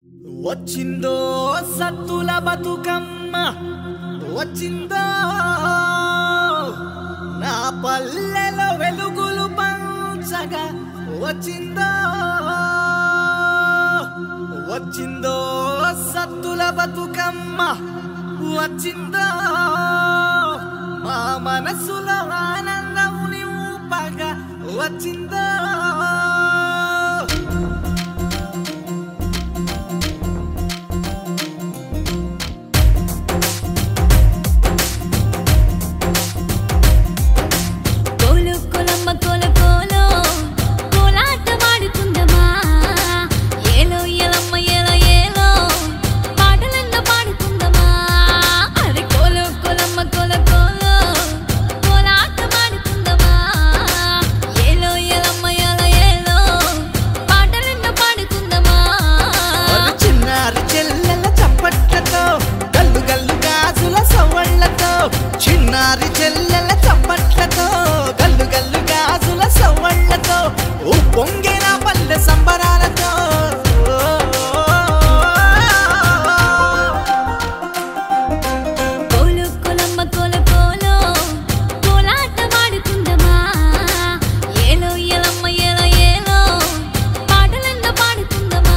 వచ్చిందో సత్తుల బతుకమ్మ వచ్చిందో నా పల్లెలో వెలుగులు పంచగా వచ్చిందో వచ్చిందో సత్తుల బతుకమ్మ వచ్చిందో మా మనసులో ఆనందం నింపగా వచ్చిందో కోలు కొలమ్మ కోల కోలో కోలాటమాడుకుందమా ఏలో ఎలమ్మ ఏలో ఏలో పాటలన్న పాడుకుందమా అరే కోలు కొలమ్మ కోల కోలో కోలాటమాడుకుందమా ఏలో ఎలమ్మ ఏలో ఏలో పాటలన్న పాడుకుందమా ఒక చిన్నారి చెల్లెల చప్పట్లతో గల్లు గల్లు గాజుల సవ్వళ్ళతో చిన్నారి చెల్లెల చప్పట్లతో గల్లు గల్లు గాజుల సవ్వళ్ళతో ఓ పొంగిన పల్లె సంబరాలతో కోలు కొలమ్మ కోల కోలో కోలాటమాడుకుందమా ఏలో ఎలమ్మ ఏలో ఏలో పాటలన్న పాడుకుందమా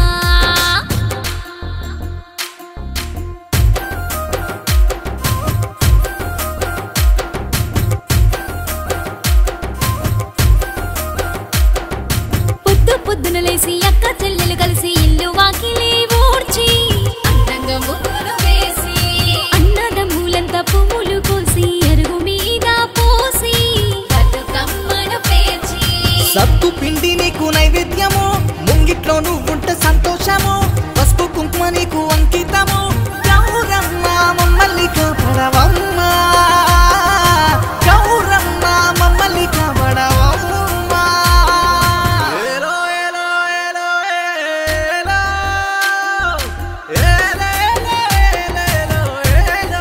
పొద్దు పొద్దున లేసి అక్క చెల్లెలు కలిసి ఇల్లు వాకిలి ఊడ్చి అందంగా ముగ్గులు వేసి అన్నదమ్ములంతా పువ్వులు కోసి అరుగు మీద పోసి బతుకమ్మను పేర్చి సత్తు పిండి నీకు నైవేద్యము ముంగిట్లో నువ్వుంటే సంతోషము పసుపు కుంకుమ నీకు అంకితము గౌరమ్మ మమ్మల్ని కాపాడవమ్మ గౌరమ్మ మమ్మల్ని కాపాడవమ్మ ఏలో ఏలో ఏలో ఏలో ఏలో ఏలో ఏలో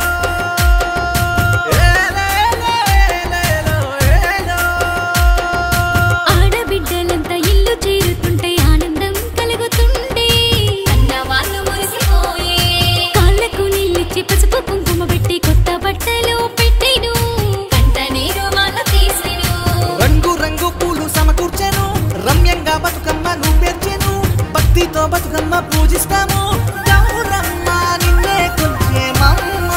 ఆడబిడ్డలంతా ఇల్లు చేరుతుంటే ఆనందం కలుగుతుండే అన్న వాళ్ళు మురిసిపోయే కాళ్ళకు నీళ్ళిచ్చి పసుపు కుంకుమ పెట్టి కొత్త బట్టలు పెట్టెను కంట నీరు వాళ్ళ తీసెను రంగు రంగు పూలు సమకూర్చెను రమ్యంగా బతుకమ్మను పేర్చెను భక్తితో బతుకమ్మ పూజిస్తాము గౌరమ్మ నిన్నే కొలిచేమమ్మ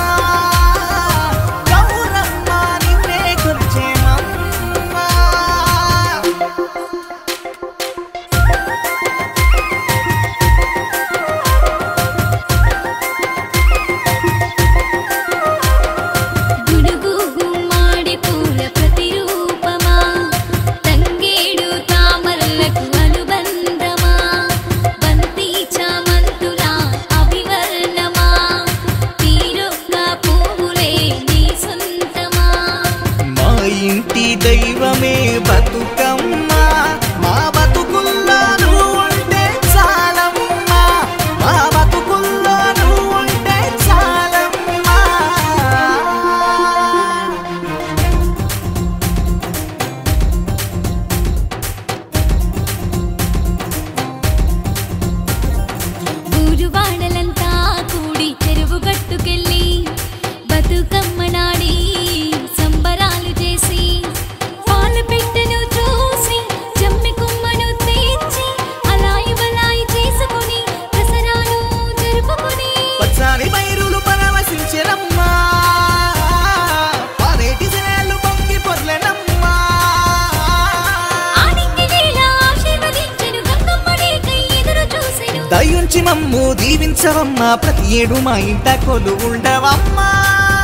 గౌరమ్మ నిన్నే కొలిచేమమ్మ గుడుగు గుమ్మాడి పూల ప్రతిరూపమా తంగేడు తామరలకు అనుబంధమా బంతి చామంతుల అభివర్ణమా తీరొక్క పువ్వులే నీ సొంతమా మా ఇంటి దైవమే బతుకమ్మ మా బతుకుల్లో నువ్వు ఉంటే చాలమ్మా మా బతుకుల్లో నువ్వు ఉంటే చాలమ్మా ఊరు వాడలంతా కూడి చెరువు గట్టుకెళ్ళి బతుకమ్మ నాడి సంబరాలు చేసి పాలు పెట్టెను చూసి జమ్మి కొమ్మను తెచ్చి అలాయి బలాయి చేసుకుని దసరాలు జరుపుకుని పచ్చాని పైరులు పరవశించెనమ్మా పారేటి జనాలు పొంగి పొర్లెనమ్మా ఆడింగి నేల ఆశీర్వదించెను గంగమ్మ నీకై ఎదురు చూసెను దయుంచి మమ్ము దీవించవమ్మా ప్రతి ఏడు మా ఇంట కొలు ఉండవమ్మా